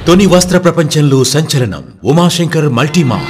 తొని వస్త్ర ప్రపంచంలో సంచలనం ఉమాశంకర్ మల్టీమా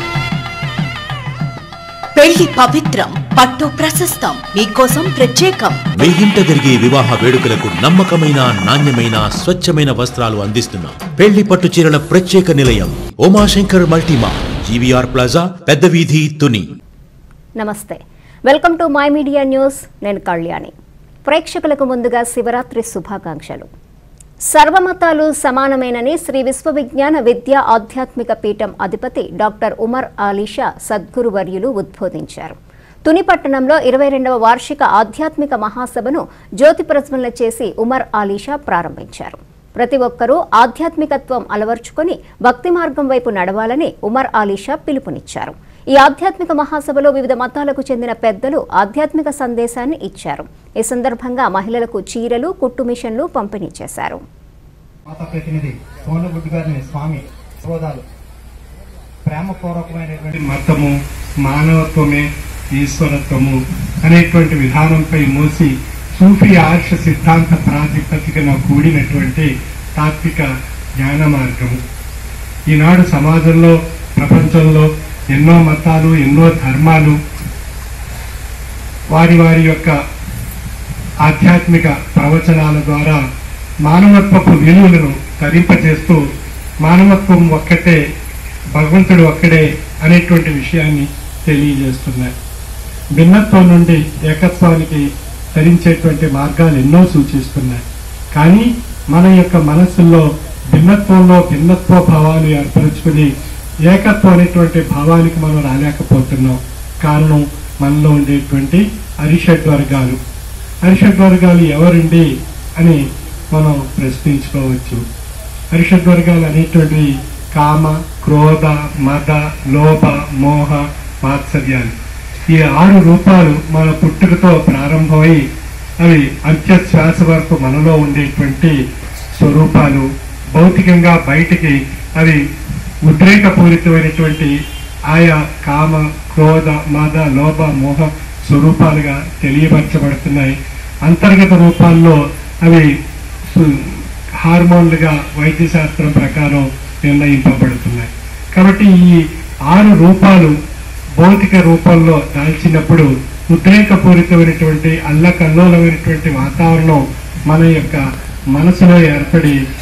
పెళ్లి పవిత్రం పట్టు ప్రశస్తం మీకోసం ప్రత్యేకం మీ ఇంట జరిగే వివాహ వేడుకలకు నమ్మకమైన నాణ్యమైన స్వచ్ఛమైన వస్త్రాలు అందిస్తున్నాం పెళ్లి పట్టు చీరల ప్రత్యేక నిలయం ఉమాశంకర్ మల్టీమా జీవీఆర్ ప్లాజా పెద్ద వీధి తుని నమస్తే welcome to my media news నేను కళ్యాణి ప్రేక్షకులకు ముందుగా శివరాత్రి శుభాకాంక్షలు సర్వమతాలు సమానమేనని శ్రీ విశ్వవిజ్ఞాన విద్యా ఆధ్యాత్మిక పీఠం అధిపతి డాక్టర్ ఉమర్ ఆలీషా సద్గురు వర్యులు ఉద్బోధించారు తుని పట్టణంలో ఇరవై రెండవ వార్షిక ఆధ్యాత్మిక మహాసభను జ్యోతి ప్రజ్వలన చేసి ఉమర్ ఆలీషా ప్రారంభించారు ప్రతి ఒక్కరూ ఆధ్యాత్మికత్వం అలవర్చుకొని భక్తి మార్గం వైపు నడవాలని ఉమర్ ఆలీషా పిలుపునిచ్చారు ఈ ఆధ్యాత్మిక మహాసభలో వివిధ మతాలకు చెందిన పెద్దలు ఆధ్యాత్మిక సందేశాన్ని ఇచ్చారు ఈ సందర్భంగా మహిళలకు చీరలు కుట్టు మిషన్లు పంపిణీ చేశారు మాత ప్రతినిధి సోనగుడ్డు గారిని స్వామి సోదాలు ప్రేమపూర్వకమైనటువంటి మతము మానవత్వమే ఈశ్వరత్వము అనేటువంటి విధానంపై మోసి సూఫీ ఆర్ష సిద్ధాంత ప్రాతిపదికన కూడినటువంటి తాత్విక జ్ఞాన మార్గము ఈనాడు సమాజంలో ప్రపంచంలో ఎన్నో మతాలు ఎన్నో ధర్మాలు వారి వారి యొక్క ఆధ్యాత్మిక ప్రవచనాల ద్వారా మానవత్వపు విలువలను తరింపజేస్తూ మానవత్వం ఒక్కటే భగవంతుడు ఒక్కడే అనేటువంటి విషయాన్ని తెలియజేస్తున్నాయి భిన్నత్వం నుండి ఏకత్వానికి తరించేటువంటి మార్గాలు ఎన్నో సూచిస్తున్నాయి కానీ మన యొక్క మనస్సుల్లో భిన్నత్వంలో భిన్నత్వ భావాలు ఏర్పరచుకుని ఏకత్వం అనేటువంటి భావానికి మనం రాలేకపోతున్నాం కారణం మనలో ఉండేటువంటి అరిషడ్ వర్గాలు అరిషడ్ వర్గాలు ఎవరండి అని మనం ప్రశ్నించుకోవచ్చు అరిషడ్ వర్గాలు అనేటువంటివి కామ క్రోధ మద లోభ మోహ మాత్సర్యాలు ఈ ఆరు రూపాలు మన పుట్టుకతో ప్రారంభమై అవి అంత్యశ్వాస వరకు మనలో ఉండేటువంటి స్వరూపాలు భౌతికంగా బయటికి అవి ఉద్రేకపూరితమైనటువంటి ఆయా కామ క్రోధ మద లోభ మోహ స్వరూపాలుగా తెలియపరచబడుతున్నాయి అంతర్గత రూపాల్లో అవి సు- హార్మోన్లుగా వైద్య శాస్త్రం ప్రకారం నిర్ణయింపబడుతున్నాయి కాబట్టి ఈ ఆరు రూపాలు భౌతిక రూపంలో దాల్చినప్పుడు ఉద్రేకపూరితమైనటువంటి అల్లకల్లోలమైనటువంటి వాతావరణం మన యొక్క మనసులో ఏర్పడి